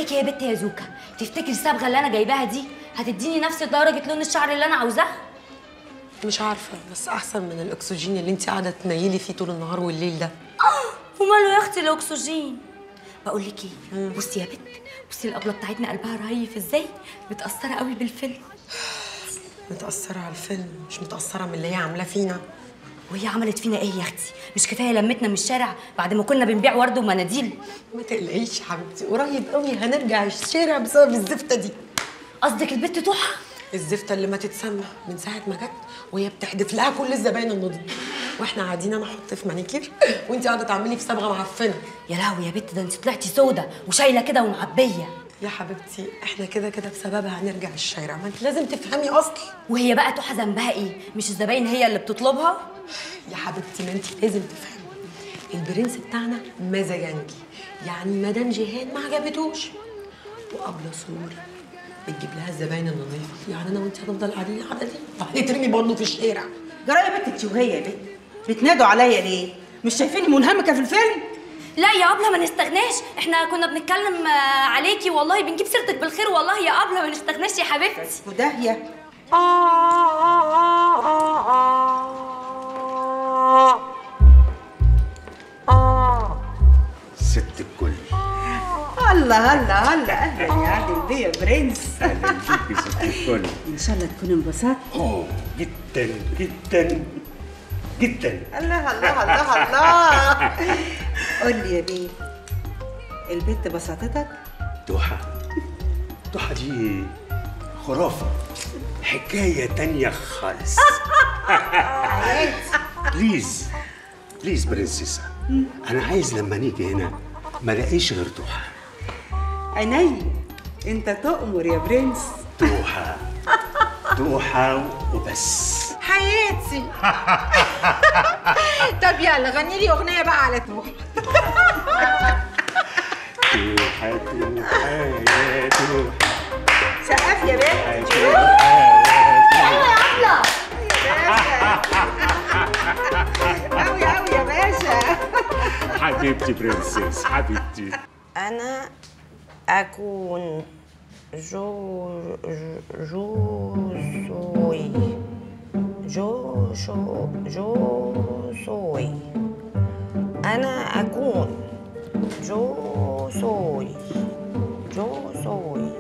لك ايه يا بت يا زوكا تفتكري الصبغه اللي انا جايباها دي هتديني نفس درجه لون الشعر اللي انا عاوزاه مش عارفه بس احسن من الاكسجين اللي انت قاعده تنيلي فيه طول النهار والليل ده وماله يا اختي الاكسجين بقول لك ايه بصي يا بت بصي الابله بتاعتنا قلبها رهيف ازاي متاثره قوي بالفيلم متاثره على الفيلم مش متاثره من اللي هي عاملاه فينا وهي عملت فينا ايه يا اختي مش كفايه لمتنا من الشارع بعد ما كنا بنبيع ورد ومناديل ما تقلقيش يا حبيبتي قريب قوي هنرجع الشارع بسبب الزفته دي قصدك البت توحه الزفته اللي ما تتسمى من ساعه ما جت وهي بتحدف لها كل الزباين النضيف واحنا قاعدين انا احط في مانيكير وانت قاعده تعملي في صبغه معفنه يا لهوي يا بت ده انت طلعتي سودا وشايله كده ومعبيه يا حبيبتي احنا كده كده بسببها هنرجع الشارع ما انت لازم تفهمي اصلي وهي بقى توحه ذنبها ايه مش الزباين هي اللي بتطلبها يا حبيبتي ما انت لازم تفهمي البرنس بتاعنا مزاجنجي يعني مدام جيهان ما عجبتوش وقبل سرور بتجيب لها الزباين النظيفه يعني انا وانت هنفضل قاعدين القعده دي وهنترمي برضه في الشارع جرى يا بنت انت وهي يا بنت بتنادوا عليا ليه؟ مش شايفيني منهمكه في الفيلم؟ لا يا ابله ما نستغناش احنا كنا بنتكلم آه، عليكي والله بنجيب سيرتك بالخير والله يا ابله ما نستغناش يا حبيبتي وداهيه ست الكل الله الله الله اهلا يا عادل بيه يا برنس اهلا بيك يا ست الكل ان شاء الله تكون انبسطت اوه جدا جدا جدا الله الله الله الله قول لي يا بيه البنت بساطتك ضحى ضحى دي خرافة حكاية تانية خالص بليز بليز برنسيسة أنا عايز لما نيجي هنا ما الاقيش غير ضحى عيني انت تؤمر يا برنس ضحى ضحى وبس حياتي طب يلا غني لي اغنيه بقى على توحه ضحى ضحى يا ضحى سقف يا بنت قوي قوي يا باشا حبيبتي برنسيس حبيبتي أنا أكون جو جو جوزوي جو شو جو سوي أنا أكون جو سوي جو سوي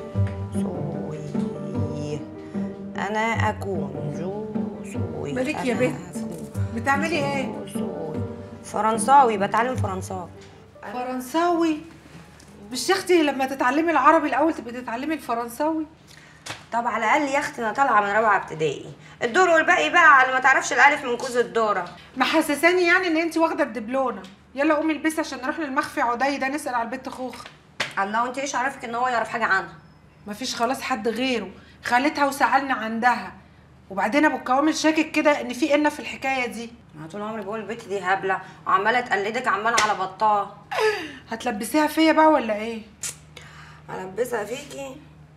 سوي أنا أكون جو سوي مالك يا أنا بنت؟ أكون بتعملي ايه جو سوي فرنساوي بتعلم فرنساوي فرنساوي مش يا اختي لما تتعلمي العربي الاول تبقي تتعلمي الفرنساوي طب على الاقل يا اختي انا طالعه من رابعه ابتدائي الدور والباقي بقى على ما تعرفش الالف من كوز الدوره محسساني يعني ان انت واخده الدبلونه يلا قومي البسي عشان نروح للمخفي عدي ده نسال على البت خوخ الله وانت ايش عرفك ان هو يعرف حاجه عنها مفيش خلاص حد غيره خالتها وسالنا عندها وبعدين ابو الكوامل شاكك كده ان في ان في الحكايه دي انا طول عمري بقول البت دي هبله وعماله تقلدك عماله على بطال هتلبسيها فيا بقى ولا ايه البسها فيكي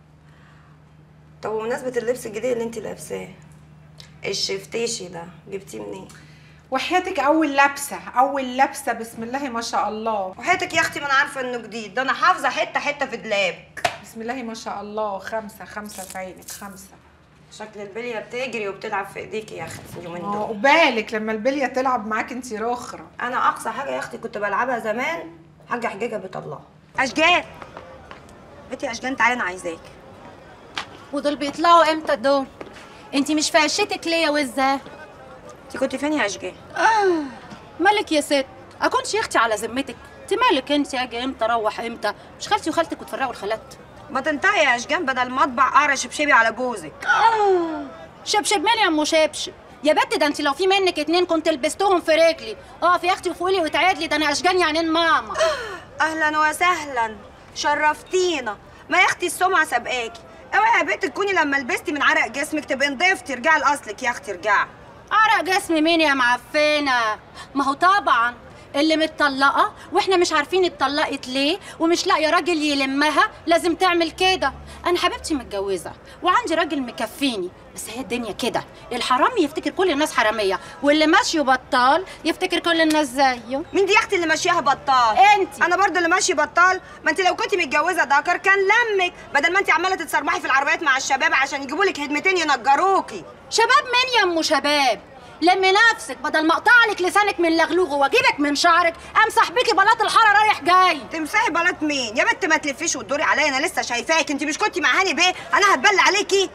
طب وبمناسبه اللبس الجديد اللي انت لابساه الشفتيشي ده جبتيه منين وحياتك اول لابسه اول لابسه بسم الله ما شاء الله وحياتك يا اختي ما انا عارفه انه جديد ده انا حافظه حته حته في دولابك بسم الله ما شاء الله خمسه خمسه في عينك خمسه شكل البليه بتجري وبتلعب في ايديكي يا اختي اليومين اه دول وبالك لما البليه تلعب معاك انت رخره انا اقصى حاجه يا اختي كنت بلعبها زمان حاجه حجاجه بيت الله اشجان بنتي يا اشجان تعالي انا عايزاك ودول بيطلعوا امتى دول انت مش في عشتك ليه يا وزه انت كنت فين يا اشجان مالك يا ست اكونش يا اختي على ذمتك انت مالك انت اجي امتى اروح امتى مش خالتي وخالتك وتفرقوا الخالات ما تنطقي يا اشجان بدل ما اطبع قعر شبشبي على جوزك شبشب مالي يا ام شبشب يا بت ده انت لو في منك اتنين كنت لبستهم في رجلي اقف يا اختي وفولي وتعادلي ده انا اشجان يعني ماما اهلا وسهلا شرفتينا ما يا اختي السمعه سابقاكي اوعي يا بنت تكوني لما لبستي من عرق جسمك تبقي نضيفتي ارجعي لاصلك يا اختي ارجعي عرق جسم مين يا معفنه ما هو طبعا اللي متطلقه واحنا مش عارفين اتطلقت ليه ومش لاقيه راجل يلمها لازم تعمل كده انا حبيبتي متجوزه وعندي راجل مكفيني بس هي الدنيا كده الحرامي يفتكر كل الناس حراميه واللي ماشي بطال يفتكر كل الناس زيه مين دي يا اختي اللي ماشياها بطال انتي. انا برضه اللي ماشي بطال ما انت لو كنت متجوزه دكر كان لمك بدل ما انت عماله تتصرمحي في العربيات مع الشباب عشان يجيبوا لك هدمتين ينجروكي شباب مين يا ام شباب لمي نفسك بدل ما اقطع لك لسانك من لغلوغه واجيبك من شعرك امسح بيكي بلاط الحاره رايح جاي تمسحي بلاط مين يا بنت ما تلفيش وتدوري عليا انا لسه شايفاك انت مش كنتي مع هاني بيه انا هتبلى عليكي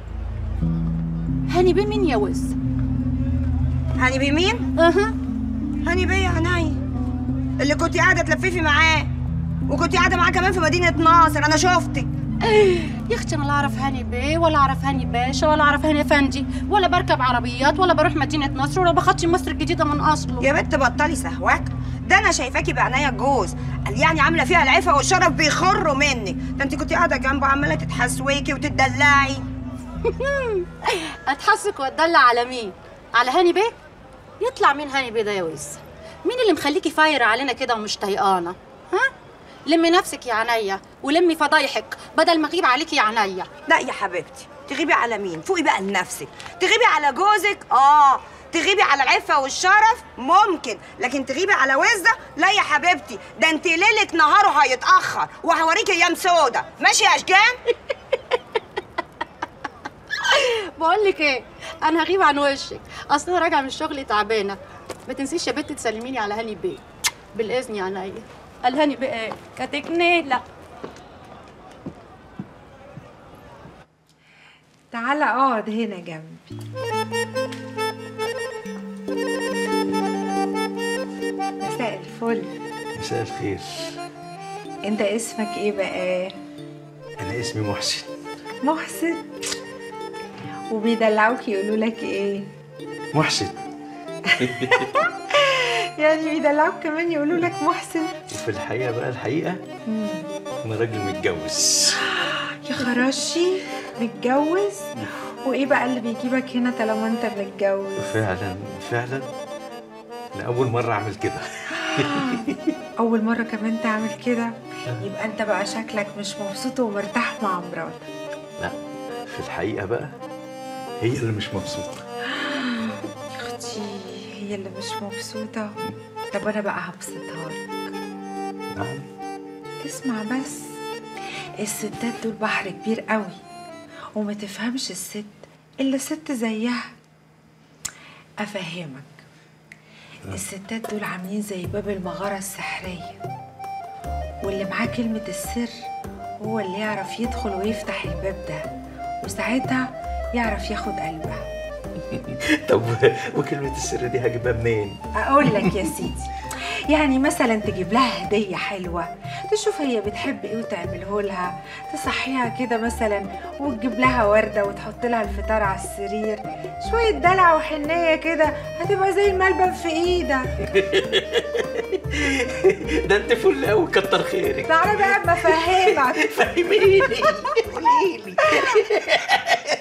هاني بيه مين يا وز هاني بيه مين اها هاني بيه يا هناي اللي كنت قاعده تلففي معاه وكنت قاعده معاه كمان في مدينه ناصر انا شفتك يا اختي انا لا اعرف هاني بيه ولا اعرف هاني باشا ولا اعرف هاني افندي ولا بركب عربيات ولا بروح مدينه نصر ولا بخطي مصر الجديده من اصله يا بنت بطلي سهواك ده انا شايفاكي بعناية الجوز قال يعني عامله فيها العفه والشرف بيخروا منك ده انت كنت قاعده جنبه عماله تتحسويكي وتدلعي اتحسك واتدلع على مين على هاني بيه يطلع مين هاني بيه ده يا وز مين اللي مخليكي فايره علينا كده ومش طايقانا ها لمي نفسك يا عينيا ولمي فضايحك بدل ما اغيب عليكي يا عينيا لا يا حبيبتي تغيبي على مين فوقي بقى لنفسك تغيبي على جوزك اه تغيبي على العفه والشرف ممكن لكن تغيبي على وزه لا يا حبيبتي ده انت ليلك نهاره هيتاخر وهوريكي ايام سودا ماشي يا اشجان بقول لك ايه انا هغيب عن وشك اصل انا راجعه من الشغل تعبانه ما تنسيش يا بنت تسلميني على هاني بيه بالاذن يا عينيا قال هاني بيه ايه كاتكنيله تعالى اقعد هنا جنبي مساء الفل مساء الخير انت اسمك ايه بقى انا اسمي محسن محسن وبيدلعوك يقولوا لك ايه محسن يعني بيدلعوك كمان يقولوا لك محسن وفي الحقيقه بقى الحقيقه انا راجل متجوز يا خراشي متجوز وايه بقى اللي بيجيبك هنا طالما انت متجوز فعلا فعلا انا اول مره اعمل كده اول مره كمان تعمل كده يبقى انت بقى شكلك مش مبسوط ومرتاح مع مراتك لا في الحقيقه بقى هي اللي مش مبسوطه يا اختي هي اللي مش مبسوطه طب انا بقى هبسطها لك نعم اسمع بس الستات دول بحر كبير قوي وما تفهمش الست الا ست زيها افهمك الستات دول عاملين زي باب المغارة السحرية واللي معاه كلمة السر هو اللي يعرف يدخل ويفتح الباب ده وساعتها يعرف ياخد قلبها طب وكلمه السر دي هجيبها منين اقول لك يا سيدي يعني مثلا تجيب لها هديه حلوه تشوف هي بتحب ايه وتعمله لها تصحيها كده مثلا وتجيب لها ورده وتحط لها الفطار على السرير شويه دلع وحنيه كده هتبقى زي الملبن في ايدك ده انت فل قوي كتر خيرك تعالى بقى اما افهمك فهميني قولي لي